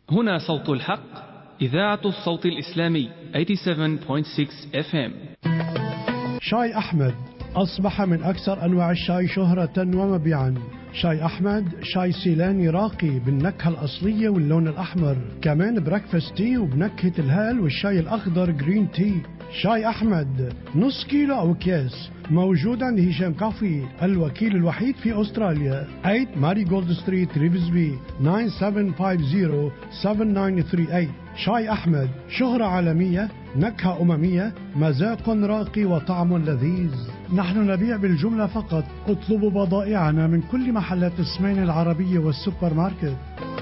هنا صوت الحق إذاعة الصوت الإسلامي 87.6 FM شاي أحمد أصبح من أكثر أنواع الشاي شهرة ومبيعا شاي أحمد شاي سيلاني راقي بالنكهة الأصلية واللون الأحمر كمان بريكفاست تي وبنكهة الهال والشاي الأخضر جرين تي شاي أحمد نص كيلو أو أكياس موجود عند هشام كافي الوكيل الوحيد في أستراليا 8 ماري جولد ستريت ريفزبي 9750-7938 شاي أحمد شهرة عالمية نكهة أممية مذاق راقي وطعم لذيذ نحن نبيع بالجملة فقط اطلبوا بضائعنا من كل محلات السمين العربية والسوبر ماركت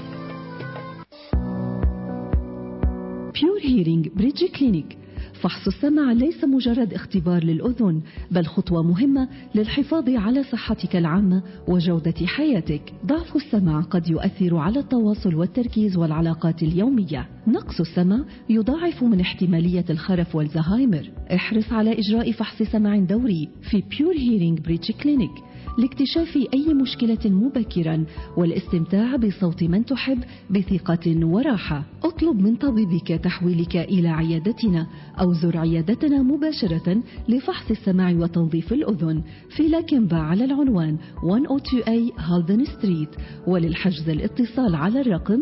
بيور هيرينج بريدج كلينيك فحص السمع ليس مجرد اختبار للأذن بل خطوة مهمة للحفاظ على صحتك العامة وجودة حياتك ضعف السمع قد يؤثر على التواصل والتركيز والعلاقات اليومية نقص السمع يضاعف من احتمالية الخرف والزهايمر احرص على إجراء فحص سمع دوري في بيور هيرينج بريتش كلينيك لاكتشاف أي مشكلة مبكرا والاستمتاع بصوت من تحب بثقة وراحة اطلب من طبيبك تحويلك إلى عيادتنا أو زر عيادتنا مباشرة لفحص السمع وتنظيف الأذن في لاكنبا على العنوان 102A هالدن ستريت وللحجز الاتصال على الرقم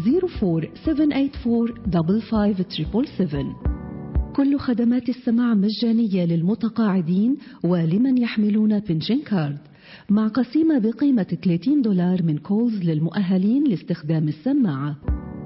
04784 كل خدمات السماع مجانية للمتقاعدين ولمن يحملون بنشن كارد مع قسيمة بقيمة 30 دولار من كولز للمؤهلين لاستخدام السماعة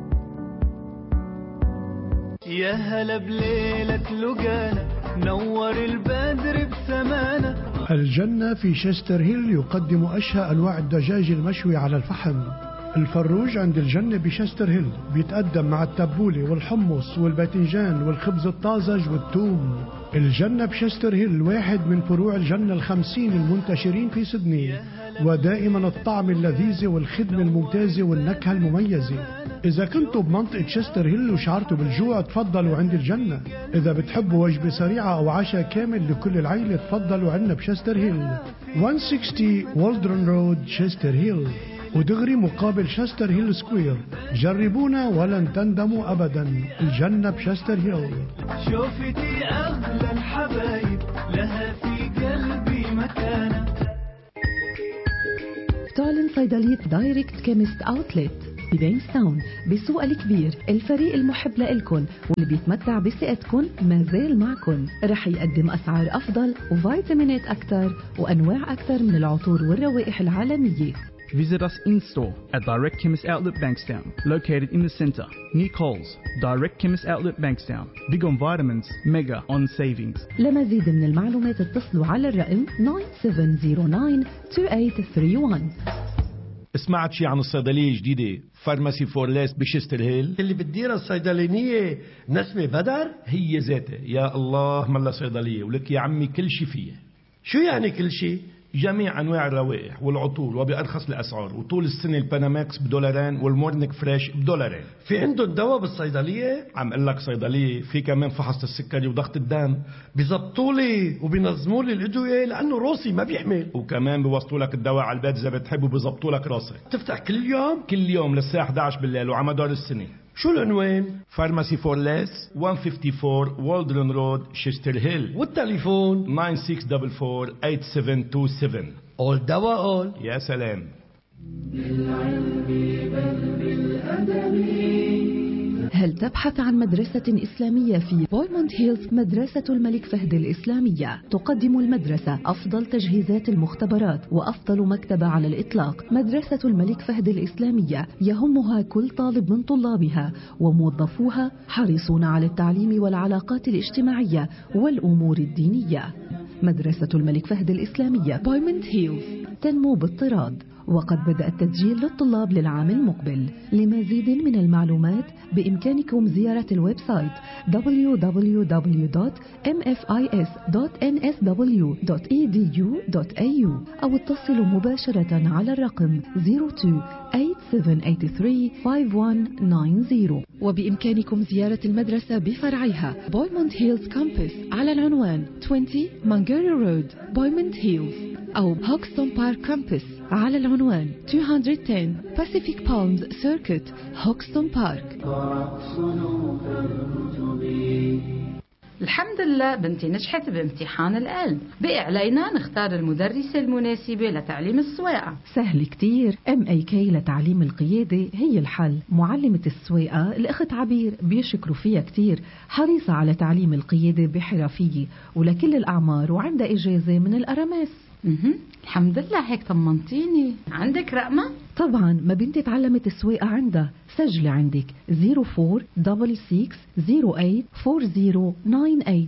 يا هلا بليلة لقانا نور البدر بسمانا الجنة في شستر هيل يقدم أشهى أنواع الدجاج المشوي على الفحم الفروج عند الجنة بشستر هيل بيتقدم مع التبولة والحمص والباذنجان والخبز الطازج والثوم الجنة بشستر هيل واحد من فروع الجنة الخمسين المنتشرين في سدني ودائما الطعم اللذيذ والخدمة الممتازة والنكهة المميزة إذا كنتوا بمنطقة شستر هيل وشعرتوا بالجوع تفضلوا عند الجنة إذا بتحبوا وجبة سريعة أو عشاء كامل لكل العيلة تفضلوا عنا بشستر هيل 160 والدرن رود شستر هيل ودغري مقابل شستر هيل سكوير جربونا ولن تندموا أبدا الجنة بشستر هيل شوفتي أغلى الحبايب لها في قلبي مكانة تعلن صيدلية دايركت كيمست اوتلت ببينستاون بالسوق الكبير الفريق المحب لإلكن واللي بيتمتع بثقتكن ما زال معكن رح يقدم أسعار أفضل وفيتامينات أكثر وأنواع أكثر من العطور والروائح العالمية Visit us in store at Direct Chemist Outlet Bankstown, located in the centre, near Coles. Direct Chemist Outlet Bankstown. Big on vitamins, mega on savings. لمزيد من المعلومات اتصلوا على الرقم 97092831 سمعت شي عن الصيدلية الجديدة فارماسي فورليس بشستر هيل اللي بتديرها الصيدلانية نسمة بدر هي ذاتها يا الله ملا صيدلية ولك يا عمي كل شي فيها شو يعني كل شيء جميع انواع الروائح والعطور وبارخص الاسعار وطول السنه الباناماكس بدولارين والمورنيك فريش بدولارين في عندهم دواء بالصيدلية عم اقول لك صيدليه في كمان فحص السكري وضغط الدم بيزبطوا لي وبينظموا لي الادوية لانه روسي ما بيحمل وكمان بيوصلوا لك الدواء على البيت اذا بتحب وبيظبطوا لك راسك تفتح كل يوم كل يوم للساعه 11 بالليل وعلى مدار السنه شو العنوان فارماسي فور ليس 154 والدرن رود شيستر هيل والتليفون 9644 اول دواء اول يا سلام هل تبحث عن مدرسة إسلامية في بويموند هيلز مدرسة الملك فهد الإسلامية تقدم المدرسة أفضل تجهيزات المختبرات وأفضل مكتبة على الإطلاق مدرسة الملك فهد الإسلامية يهمها كل طالب من طلابها وموظفوها حريصون على التعليم والعلاقات الاجتماعية والأمور الدينية مدرسة الملك فهد الإسلامية بويموند هيلز تنمو باضطراد وقد بدأ التسجيل للطلاب للعام المقبل لمزيد من المعلومات بإمكانكم زيارة الويب سايت www.mfis.nsw.edu.au أو اتصلوا مباشرة على الرقم 02-8783-5190 وبإمكانكم زيارة المدرسة بفرعها بويموند هيلز كامبس على العنوان 20 مانجاري رود بويموند هيلز أو هوكستون بارك كامبس على العنوان 210 Pacific Palms Circuit هوكستون بارك الحمد لله بنتي نجحت بامتحان العلم بقي علينا نختار المدرسة المناسبة لتعليم السواقة سهل كتير ام اي كي لتعليم القيادة هي الحل معلمة السواقة الأخت عبير بيشكروا فيها كتير حريصة على تعليم القيادة بحرفية ولكل الأعمار وعندها إجازة من الأرامس مهم. الحمد لله هيك طمنتيني عندك رقمة؟ طبعا ما بنتي تعلمت السواقة عندها سجلي عندك 0466084098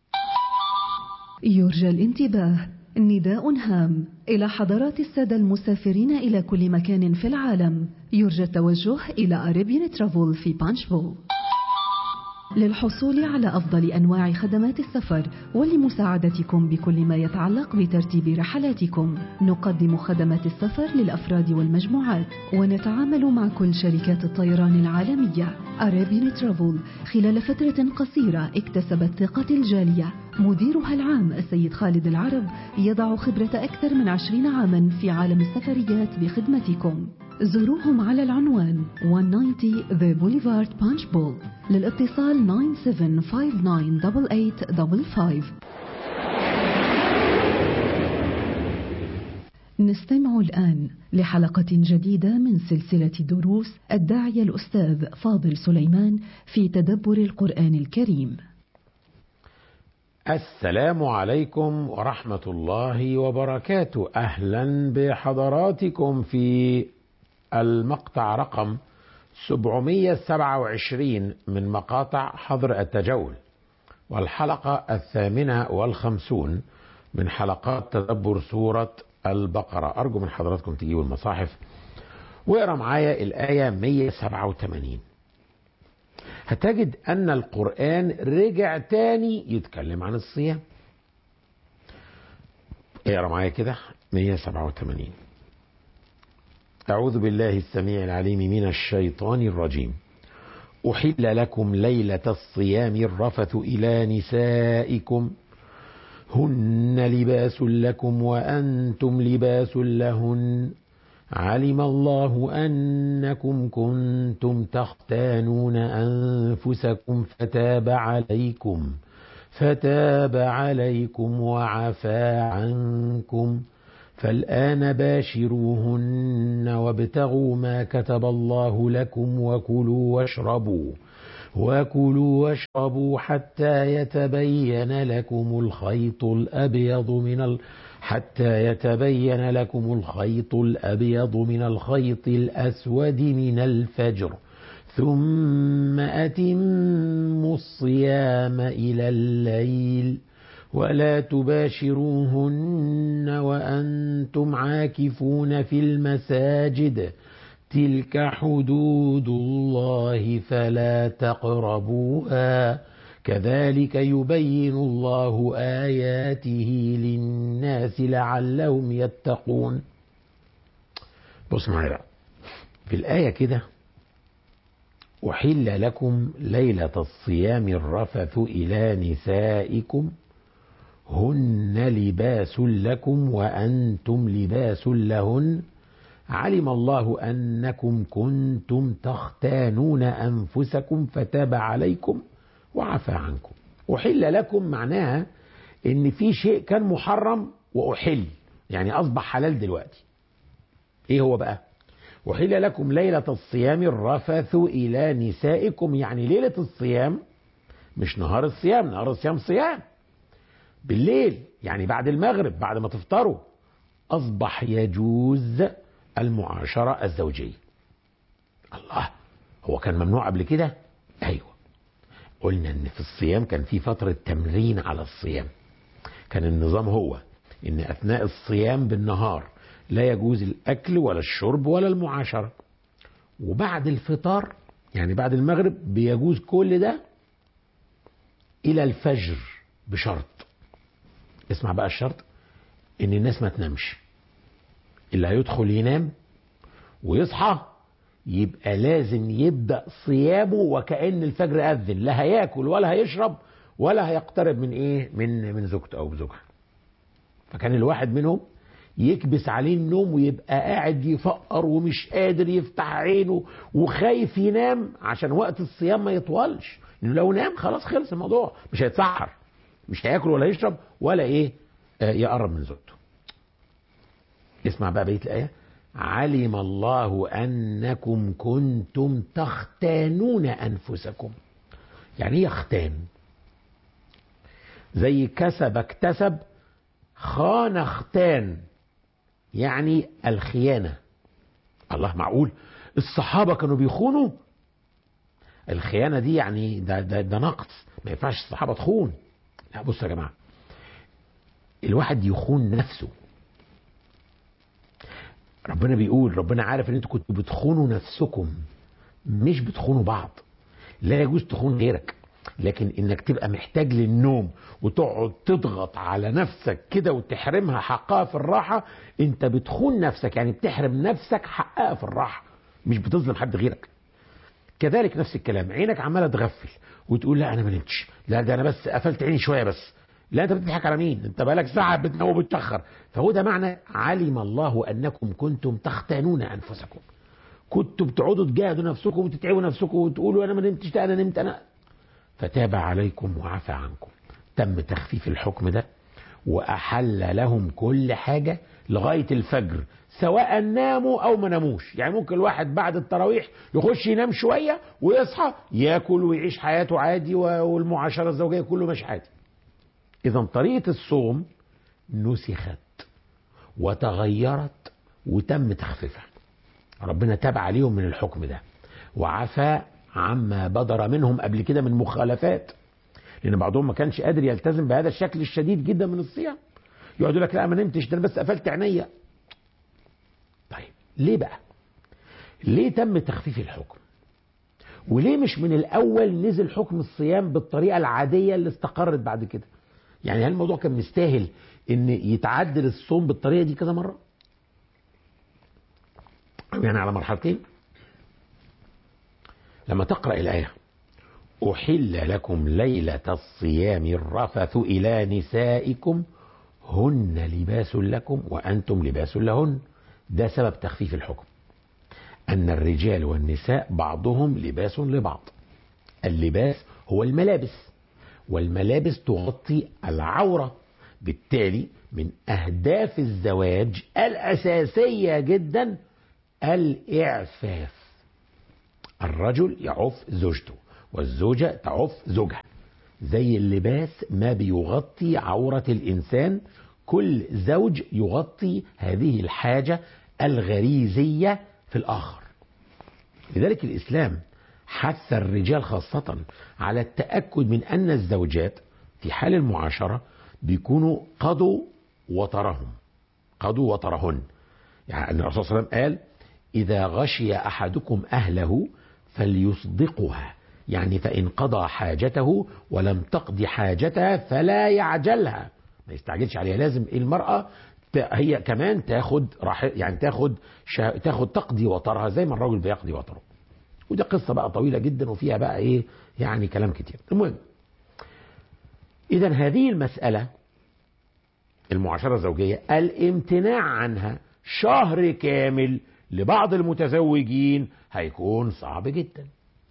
يرجى الانتباه نداء هام إلى حضرات السادة المسافرين إلى كل مكان في العالم يرجى التوجه إلى أريبيان ترافل في بانشفول للحصول على أفضل أنواع خدمات السفر ولمساعدتكم بكل ما يتعلق بترتيب رحلاتكم نقدم خدمات السفر للأفراد والمجموعات ونتعامل مع كل شركات الطيران العالمية أرابين ترافل خلال فترة قصيرة اكتسبت ثقة الجالية مديرها العام السيد خالد العرب يضع خبرة أكثر من عشرين عاما في عالم السفريات بخدمتكم زوروهم على العنوان 190 The Boulevard Punch Bowl للاتصال 97598855 نستمع الآن لحلقة جديدة من سلسلة دروس الداعية الأستاذ فاضل سليمان في تدبر القرآن الكريم السلام عليكم ورحمة الله وبركاته أهلا بحضراتكم في المقطع رقم 727 من مقاطع حظر التجول والحلقة الثامنة والخمسون من حلقات تدبر سورة البقرة أرجو من حضراتكم تجيبوا المصاحف واقرا معايا الآية 187 هتجد أن القرآن رجع تاني يتكلم عن الصيام اقرا معايا كده 187 أعوذ بالله السميع العليم من الشيطان الرجيم أحل لكم ليلة الصيام الرفث إلى نسائكم هن لباس لكم وأنتم لباس لهن علم الله أنكم كنتم تختانون أنفسكم فتاب عليكم فتاب عليكم وعفى عنكم فالآن باشروهن وابتغوا ما كتب الله لكم وكلوا واشربوا وكلوا واشربوا حتى يتبين لكم الخيط الأبيض من ال... حتى يتبين لكم الخيط الأبيض من الخيط الأسود من الفجر ثم أتموا الصيام إلى الليل ولا تباشروهن وأنتم عاكفون في المساجد تلك حدود الله فلا تقربوها كذلك يبين الله آياته للناس لعلهم يتقون بص معايا بقى في الآية كده أحل لكم ليلة الصيام الرفث إلى نسائكم هن لباس لكم وأنتم لباس لهن علم الله أنكم كنتم تختانون أنفسكم فتاب عليكم وعفى عنكم أحل لكم معناها إن في شيء كان محرم وأحل يعني أصبح حلال دلوقتي إيه هو بقى أحل لكم ليلة الصيام الرفث إلى نسائكم يعني ليلة الصيام مش نهار الصيام نهار الصيام صيام بالليل يعني بعد المغرب بعد ما تفطروا أصبح يجوز المعاشرة الزوجية الله هو كان ممنوع قبل كده أيوة قلنا ان في الصيام كان في فترة تمرين على الصيام كان النظام هو ان اثناء الصيام بالنهار لا يجوز الاكل ولا الشرب ولا المعاشرة وبعد الفطار يعني بعد المغرب بيجوز كل ده الى الفجر بشرط اسمع بقى الشرط ان الناس ما تنامش اللي هيدخل ينام ويصحى يبقى لازم يبدأ صيامه وكأن الفجر أذن لا هياكل ولا هيشرب ولا هيقترب من ايه من من زوجته او زوجها فكان الواحد منهم يكبس عليه النوم ويبقى قاعد يفقر ومش قادر يفتح عينه وخايف ينام عشان وقت الصيام ما يطولش إنه لو نام خلاص خلص الموضوع مش هيتسحر مش هياكل ولا يشرب ولا ايه آه يقرب من زوجته اسمع بقى بقيه الايه علم الله انكم كنتم تختانون انفسكم يعني ايه يختان زي كسب اكتسب خان اختان يعني الخيانه الله معقول الصحابه كانوا بيخونوا الخيانه دي يعني ده ده, ده نقص ما ينفعش الصحابه تخون لا بصوا يا جماعه الواحد يخون نفسه ربنا بيقول ربنا عارف ان انتوا كنتوا بتخونوا نفسكم مش بتخونوا بعض لا يجوز تخون غيرك لكن انك تبقى محتاج للنوم وتقعد تضغط على نفسك كده وتحرمها حقها في الراحة انت بتخون نفسك يعني بتحرم نفسك حقها في الراحة مش بتظلم حد غيرك كذلك نفس الكلام عينك عمالة تغفل وتقول لا انا ما نمتش لا ده انا بس قفلت عيني شوية بس لا انت بتضحك على مين انت بقالك ساعة بتنام وبتشخر فهو ده معنى علم الله انكم كنتم تختانون انفسكم كنتوا بتقعدوا تجاهدوا نفسكم وتتعبوا نفسكم وتقولوا انا ما نمتش ده انا نمت انا فتاب عليكم وعفى عنكم تم تخفيف الحكم ده وأحل لهم كل حاجة لغاية الفجر سواء ناموا أو ما ناموش يعني ممكن الواحد بعد التراويح يخش ينام شوية ويصحى ياكل ويعيش حياته عادي والمعاشرة الزوجية كله مش عادي إذا طريقة الصوم نسخت وتغيرت وتم تخفيفها ربنا تاب عليهم من الحكم ده وعفى عما بدر منهم قبل كده من مخالفات لان بعضهم ما كانش قادر يلتزم بهذا الشكل الشديد جدا من الصيام يقعد يقول لك لا ما نمتش ده انا بس قفلت عينيا طيب ليه بقى ليه تم تخفيف الحكم وليه مش من الاول نزل حكم الصيام بالطريقه العاديه اللي استقرت بعد كده يعني هل الموضوع كان مستاهل ان يتعدل الصوم بالطريقه دي كذا مره يعني على مرحلتين لما تقرأ الآية أحل لكم ليلة الصيام الرفث إلى نسائكم هن لباس لكم وأنتم لباس لهن ده سبب تخفيف الحكم أن الرجال والنساء بعضهم لباس لبعض اللباس هو الملابس والملابس تغطي العورة بالتالي من أهداف الزواج الأساسية جدا الإعفاف الرجل يعف زوجته والزوجة تعف زوجها زي اللباس ما بيغطي عورة الإنسان كل زوج يغطي هذه الحاجة الغريزية في الآخر لذلك الإسلام حث الرجال خاصة على التأكد من أن الزوجات في حال المعاشرة بيكونوا قضوا وطرهم قضوا وطرهن يعني الرسول صلى الله عليه وسلم قال إذا غشي أحدكم أهله فليصدقها يعني فإن قضى حاجته ولم تقض حاجتها فلا يعجلها ما يستعجلش عليها لازم المرأة هي كمان تاخد راح يعني تاخد شا... تاخد تقضي وطرها زي ما الراجل بيقضي وطره وده قصة بقى طويلة جدا وفيها بقى ايه يعني كلام كتير المهم اذا هذه المسألة المعاشرة الزوجية الامتناع عنها شهر كامل لبعض المتزوجين هيكون صعب جدا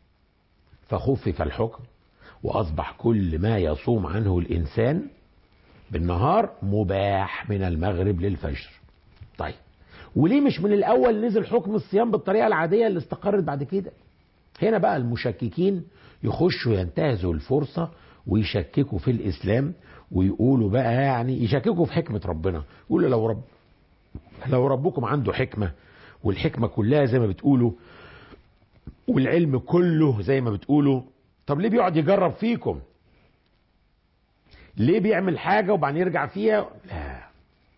فخفف الحكم وأصبح كل ما يصوم عنه الإنسان بالنهار مباح من المغرب للفجر طيب وليه مش من الأول نزل حكم الصيام بالطريقة العادية اللي استقرت بعد كده هنا بقى المشككين يخشوا ينتهزوا الفرصة ويشككوا في الإسلام ويقولوا بقى يعني يشككوا في حكمة ربنا يقولوا لو رب لو ربكم عنده حكمة والحكمة كلها زي ما بتقولوا والعلم كله زي ما بتقولوا طب ليه بيقعد يجرب فيكم ليه بيعمل حاجة وبعدين يرجع فيها لا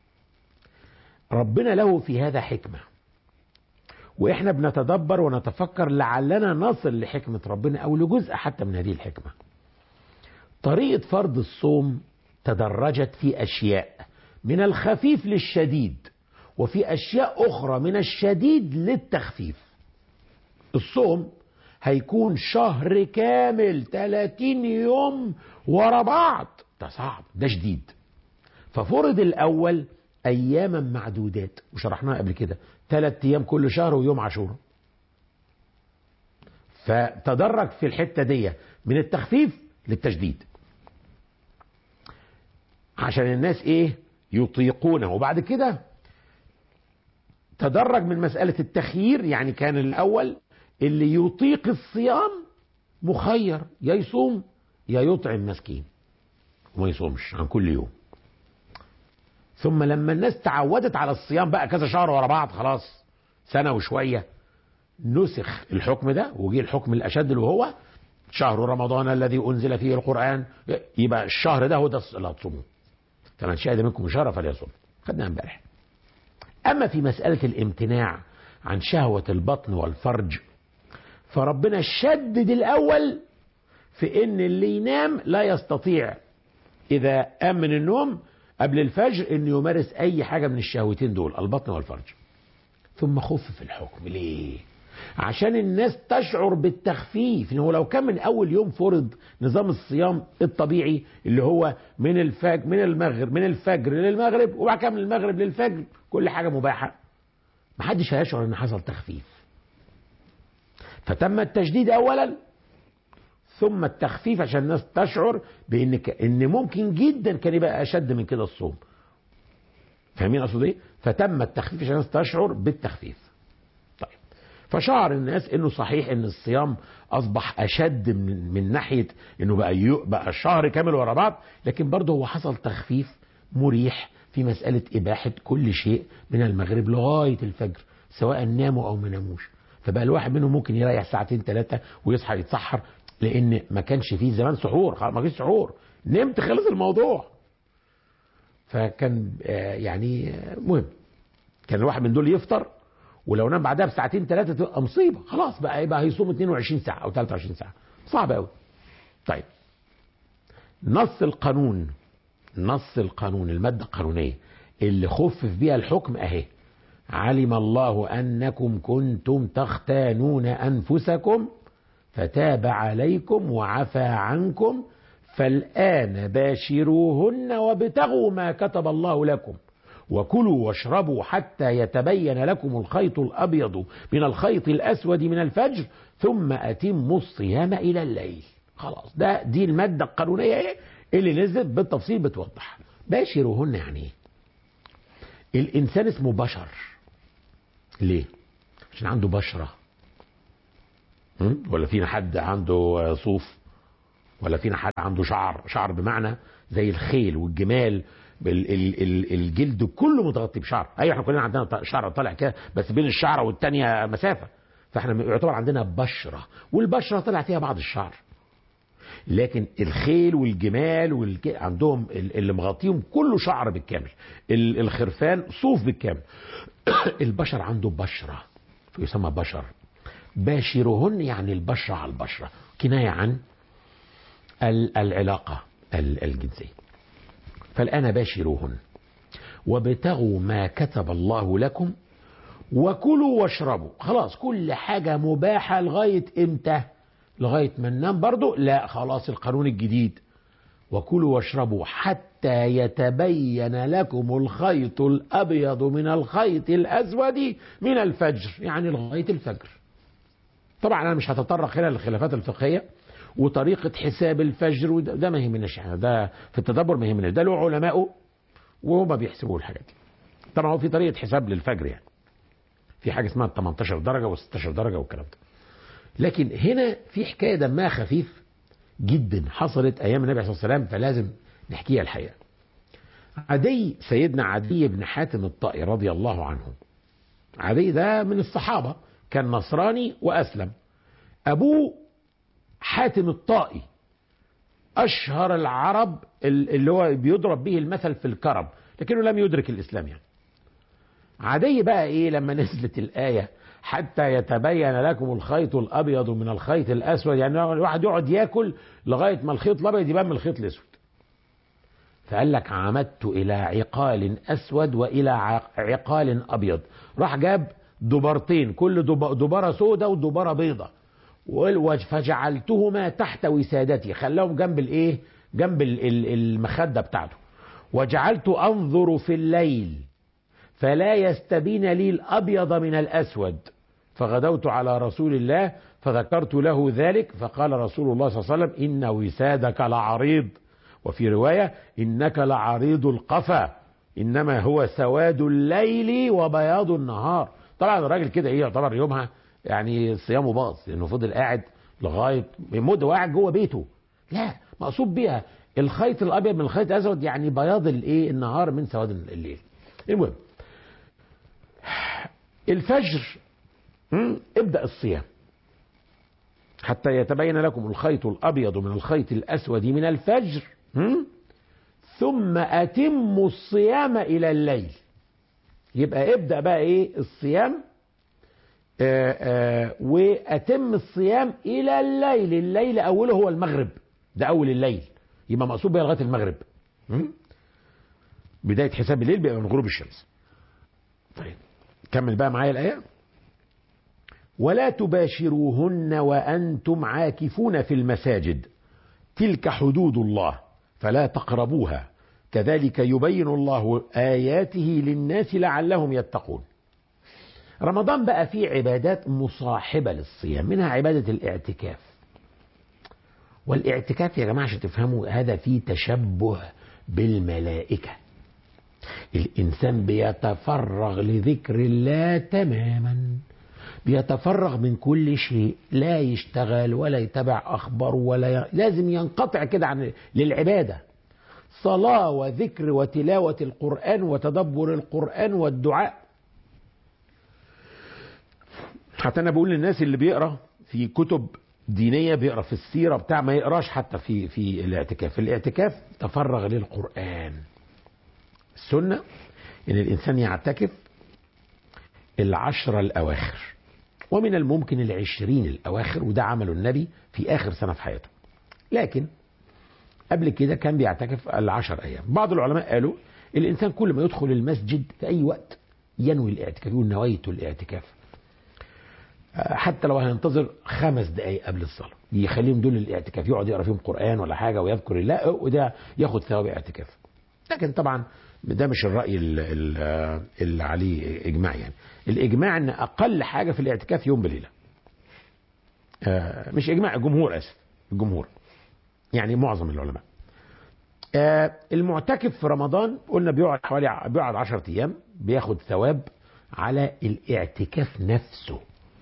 ربنا له في هذا حكمة واحنا بنتدبر ونتفكر لعلنا نصل لحكمة ربنا او لجزء حتى من هذه الحكمة طريقة فرض الصوم تدرجت في اشياء من الخفيف للشديد وفي اشياء اخرى من الشديد للتخفيف الصوم هيكون شهر كامل 30 يوم ورا بعض ده صعب ده شديد ففرض الاول أياما معدودات وشرحناها قبل كده ثلاث أيام كل شهر ويوم عاشوراء فتدرج في الحتة دي من التخفيف للتشديد عشان الناس ايه يطيقونه وبعد كده تدرج من مسألة التخيير يعني كان الأول اللي يطيق الصيام مخير يا يصوم يا يطعم مسكين وما يصومش عن كل يوم ثم لما الناس تعودت على الصيام بقى كذا شهر ورا بعض خلاص سنة وشوية نسخ الحكم ده وجي الحكم الأشد اللي هو شهر رمضان الذي أنزل فيه القرآن يبقى الشهر ده هو ده اللي هتصوموه فمن شهد منكم شهر فليصوم خدناها امبارح أما في مسألة الامتناع عن شهوة البطن والفرج فربنا شدد الأول في إن اللي ينام لا يستطيع إذا قام من النوم قبل الفجر إنه يمارس أي حاجة من الشهوتين دول البطن والفرج ثم خفف الحكم ليه؟ عشان الناس تشعر بالتخفيف ان هو لو كان من اول يوم فرض نظام الصيام الطبيعي اللي هو من الفجر من المغرب من الفجر للمغرب وبعد كده من المغرب للفجر كل حاجه مباحه محدش هيشعر ان حصل تخفيف فتم التجديد اولا ثم التخفيف عشان الناس تشعر بان ك... ان ممكن جدا كان يبقى اشد من كده الصوم فاهمين اقصد ايه فتم التخفيف عشان الناس تشعر بالتخفيف طيب فشعر الناس انه صحيح ان الصيام اصبح اشد من, من ناحيه انه بقى يو بقى شهر كامل ورا بعض لكن برضه هو حصل تخفيف مريح في مساله اباحه كل شيء من المغرب لغايه الفجر سواء ناموا او ما ناموش فبقى الواحد منهم ممكن يريح ساعتين ثلاثه ويصحى يتسحر لان ما كانش فيه زمان سحور خلاص ما فيش سحور نمت خلص الموضوع فكان آه يعني آه مهم كان الواحد من دول يفطر ولو نام بعدها بساعتين ثلاثه تبقى مصيبه خلاص بقى يبقى هيصوم 22 ساعه او 23 ساعه صعب قوي طيب نص القانون نص القانون الماده القانونيه اللي خفف بيها الحكم اهي علم الله انكم كنتم تختانون انفسكم فتاب عليكم وعفى عنكم فالآن باشروهن وابتغوا ما كتب الله لكم وكلوا واشربوا حتى يتبين لكم الخيط الأبيض من الخيط الأسود من الفجر ثم أتموا الصيام إلى الليل خلاص ده دي المادة القانونية ايه اللي نزلت بالتفصيل بتوضح باشروهن يعني ايه الإنسان اسمه بشر ليه عشان عنده بشرة ولا فينا حد عنده صوف ولا فينا حد عنده شعر شعر بمعنى زي الخيل والجمال ال ال ال الجلد كله متغطي بشعر ايوه احنا كلنا عندنا شعر طالع كده بس بين الشعره والتانية مسافه فاحنا يعتبر عندنا بشره والبشره طلع فيها بعض الشعر لكن الخيل والجمال والج... عندهم اللي مغطيهم كله شعر بالكامل الخرفان صوف بالكامل البشر عنده بشره يسمى بشر باشرهن يعني البشرة على البشرة كناية عن العلاقة الجنسية فالآن باشروهن وابتغوا ما كتب الله لكم وكلوا واشربوا خلاص كل حاجة مباحة لغاية امتى لغاية ما ننام برضو لا خلاص القانون الجديد وكلوا واشربوا حتى يتبين لكم الخيط الأبيض من الخيط الأسود من الفجر يعني لغاية الفجر طبعا انا مش هتطرق هنا للخلافات الفقهيه وطريقه حساب الفجر وده ده ما يهمناش احنا ده في التدبر ما يهمناش ده له علمائه وهم بيحسبوا الحاجات دي طبعا هو في طريقه حساب للفجر يعني في حاجه اسمها 18 درجه و16 درجه والكلام ده لكن هنا في حكايه دمها خفيف جدا حصلت ايام النبي عليه الصلاه والسلام فلازم نحكيها الحقيقه عدي سيدنا عدي بن حاتم الطائي رضي الله عنه عدي ده من الصحابه كان نصراني وأسلم أبوه حاتم الطائي أشهر العرب اللي هو بيضرب به المثل في الكرم لكنه لم يدرك الإسلام يعني عادي بقى إيه لما نزلت الآية حتى يتبين لكم الخيط الأبيض من الخيط الأسود يعني الواحد يقعد ياكل لغاية ما الخيط الأبيض يبان من الخيط الأسود فقال لك عمدت إلى عقال أسود وإلى عقال أبيض راح جاب دبرتين كل دبارة سودة ودبارة بيضة فجعلتهما تحت وسادتي خلاهم جنب الايه جنب المخدة بتاعته وجعلت انظر في الليل فلا يستبين لي الأبيض من الأسود فغدوت على رسول الله فذكرت له ذلك فقال رسول الله صلى الله عليه وسلم إن وسادك لعريض وفي رواية إنك لعريض القفا إنما هو سواد الليل وبياض النهار طبعا الراجل كده ايه يعتبر يومها يعني صيامه باظ لانه فضل قاعد لغايه مده وقاعد جوه بيته لا مقصود بيها الخيط الابيض من الخيط الاسود يعني بياض الايه النهار من سواد الليل المهم الفجر مم، ابدا الصيام حتى يتبين لكم الخيط الابيض من الخيط الاسود من الفجر مم، ثم اتموا الصيام الى الليل يبقى ابدا بقى ايه الصيام آآ آآ واتم الصيام الى الليل الليل اوله هو المغرب ده اول الليل يبقى مقصود بيها لغايه المغرب م? بدايه حساب الليل بيبقى من غروب الشمس طيب كمل بقى معايا الايه ولا تباشروهن وانتم عاكفون في المساجد تلك حدود الله فلا تقربوها كذلك يبين الله آياته للناس لعلهم يتقون رمضان بقى فيه عبادات مصاحبة للصيام منها عبادة الاعتكاف والاعتكاف يا جماعة عشان تفهموا هذا فيه تشبه بالملائكة الإنسان بيتفرغ لذكر الله تماما بيتفرغ من كل شيء لا يشتغل ولا يتابع أخبار ولا ي... لازم ينقطع كده عن للعبادة صلاة وذكر وتلاوة القرآن وتدبر القرآن والدعاء حتى أنا بقول للناس اللي بيقرأ في كتب دينية بيقرأ في السيرة بتاع ما يقراش حتى في في الاعتكاف الاعتكاف تفرغ للقرآن السنة إن الإنسان يعتكف العشرة الأواخر ومن الممكن العشرين الأواخر وده عمله النبي في آخر سنة في حياته لكن قبل كده كان بيعتكف العشر أيام بعض العلماء قالوا الإنسان كل ما يدخل المسجد في أي وقت ينوي الاعتكاف يقول نويت الاعتكاف حتى لو هينتظر خمس دقايق قبل الصلاة يخليهم دول الاعتكاف يقعد يقرا فيهم قرآن ولا حاجة ويذكر الله وده ياخد ثواب اعتكاف لكن طبعا ده مش الرأي اللي عليه إجماع يعني الإجماع أن أقل حاجة في الاعتكاف يوم بليلة مش إجماع الجمهور أسف الجمهور يعني معظم العلماء المعتكف في رمضان قلنا بيقعد حوالي بيقعد 10 أيام بياخد ثواب على الاعتكاف نفسه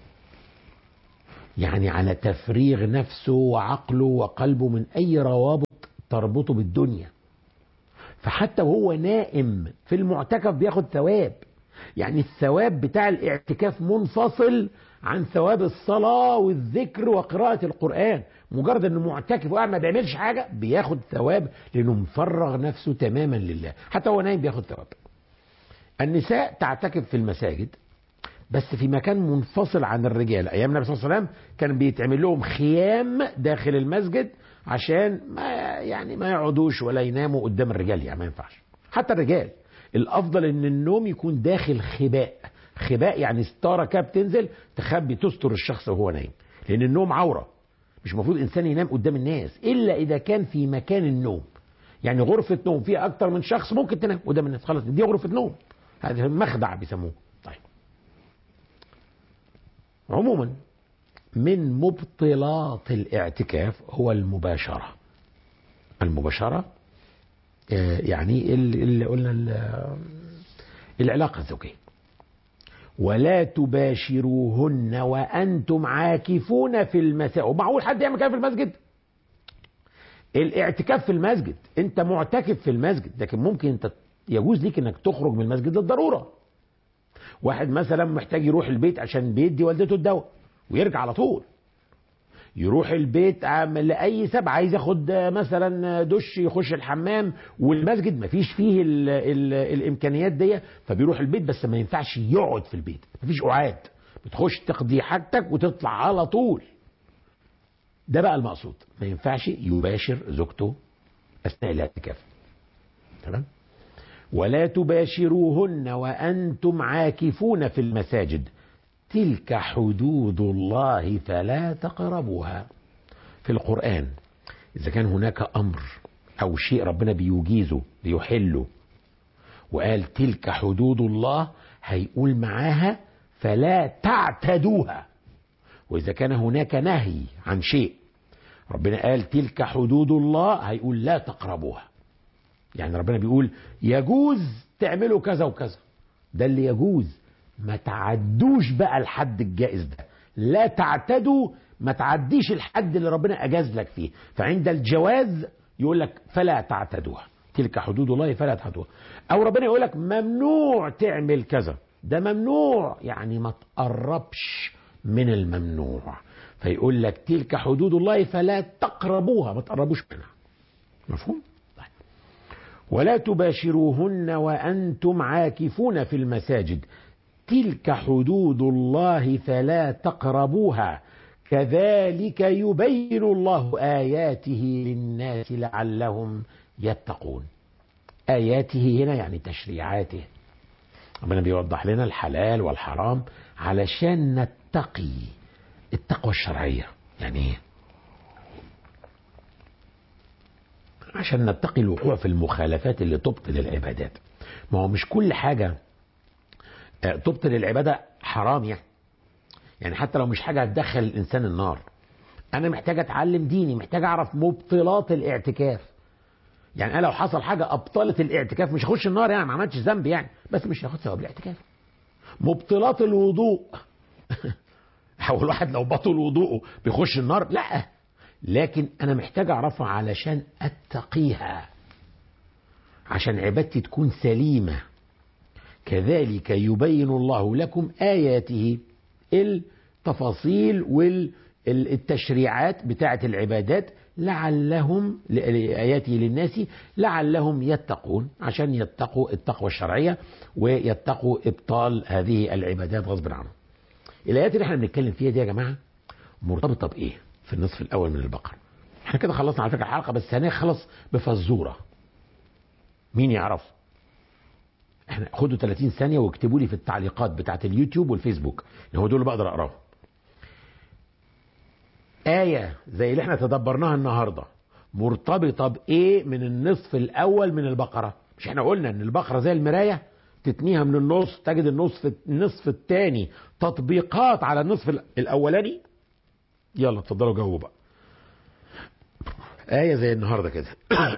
يعني على تفريغ نفسه وعقله وقلبه من أي روابط تربطه بالدنيا فحتى وهو نائم في المعتكف بياخد ثواب يعني الثواب بتاع الاعتكاف منفصل عن ثواب الصلاة والذكر وقراءة القرآن مجرد انه معتكف وقاعد ما بيعملش حاجة بياخد ثواب لانه مفرغ نفسه تماما لله حتى هو نايم بياخد ثواب النساء تعتكف في المساجد بس في مكان منفصل عن الرجال ايام النبي صلى الله عليه وسلم كان بيتعمل لهم خيام داخل المسجد عشان ما يعني ما يقعدوش ولا يناموا قدام الرجال يعني ما ينفعش حتى الرجال الافضل ان النوم يكون داخل خباء خباء يعني ستاره كده بتنزل تخبي تستر الشخص وهو نايم لان النوم عوره مش المفروض انسان ينام قدام الناس الا اذا كان في مكان النوم يعني غرفه نوم فيها اكتر من شخص ممكن تنام قدام الناس خلاص دي غرفه نوم هذا مخدع بيسموه طيب عموما من مبطلات الاعتكاف هو المباشرة المباشرة يعني اللي قلنا العلاقة الزوجية ولا تباشروهن وأنتم عاكفون في المساء ومعقول حد يعمل كده في المسجد الاعتكاف في المسجد انت معتكف في المسجد لكن ممكن انت يجوز ليك انك تخرج من المسجد للضرورة واحد مثلا محتاج يروح البيت عشان بيدي والدته الدواء ويرجع على طول يروح البيت لأي سبب عايز ياخد مثلا دش يخش الحمام والمسجد ما فيش فيه ال ال الإمكانيات دي فبيروح البيت بس ما ينفعش يقعد في البيت ما فيش قعاد بتخش تقضي حاجتك وتطلع على طول ده بقى المقصود ما ينفعش يباشر زوجته أثناء الاعتكاف تمام ولا تباشروهن وأنتم عاكفون في المساجد تلك حدود الله فلا تقربوها في القرآن إذا كان هناك أمر أو شيء ربنا بيجيزه بيحله وقال تلك حدود الله هيقول معاها فلا تعتدوها وإذا كان هناك نهي عن شيء ربنا قال تلك حدود الله هيقول لا تقربوها يعني ربنا بيقول يجوز تعملوا كذا وكذا ده اللي يجوز ما تعدوش بقى الحد الجائز ده لا تعتدوا ما تعديش الحد اللي ربنا أجاز لك فيه فعند الجواز يقول لك فلا تعتدوها تلك حدود الله فلا تعتدوها أو ربنا يقول لك ممنوع تعمل كذا ده ممنوع يعني ما تقربش من الممنوع فيقول لك تلك حدود الله فلا تقربوها ما تقربوش منها مفهوم طيب. ولا تباشروهن وأنتم عاكفون في المساجد تلك حدود الله فلا تقربوها كذلك يبين الله آياته للناس لعلهم يتقون آياته هنا يعني تشريعاته ربنا بيوضح لنا الحلال والحرام علشان نتقي التقوى الشرعية يعني ايه عشان نتقي الوقوع في المخالفات اللي تبطل العبادات ما هو مش كل حاجة تبطل العبادة حرام يعني يعني حتى لو مش حاجة هتدخل الإنسان النار أنا محتاج أتعلم ديني محتاج أعرف مبطلات الاعتكاف يعني أنا لو حصل حاجة أبطلت الاعتكاف مش هخش النار يعني ما عملتش ذنب يعني بس مش هاخد ثواب الاعتكاف مبطلات الوضوء هو الواحد لو بطل وضوءه بيخش النار لا لكن أنا محتاج أعرفها علشان أتقيها عشان عبادتي تكون سليمة كذلك يبين الله لكم آياته التفاصيل والتشريعات بتاعة العبادات لعلهم لآياته للناس لعلهم يتقون عشان يتقوا التقوى الشرعية ويتقوا إبطال هذه العبادات غصب عنهم الآيات اللي احنا بنتكلم فيها دي يا جماعة مرتبطة بإيه في النصف الأول من البقرة احنا كده خلصنا على فكرة الحلقة بس هنخلص بفزورة مين يعرف احنا خدوا 30 ثانية واكتبوا لي في التعليقات بتاعت اليوتيوب والفيسبوك اللي هو دول اللي بقدر اقراهم آية زي اللي احنا تدبرناها النهاردة مرتبطة بإيه من النصف الأول من البقرة مش احنا قلنا ان البقرة زي المراية تتنيها من النص تجد النصف النصف الثاني تطبيقات على النصف الأولاني يلا اتفضلوا جاوبوا بقى آية زي النهاردة كده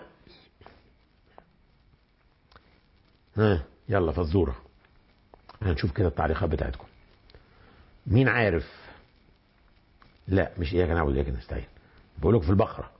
ها يلا فزورة هنشوف كده التعليقات بتاعتكم مين عارف لا مش اياك نعبد اياك نستعين بقول لكم في البقرة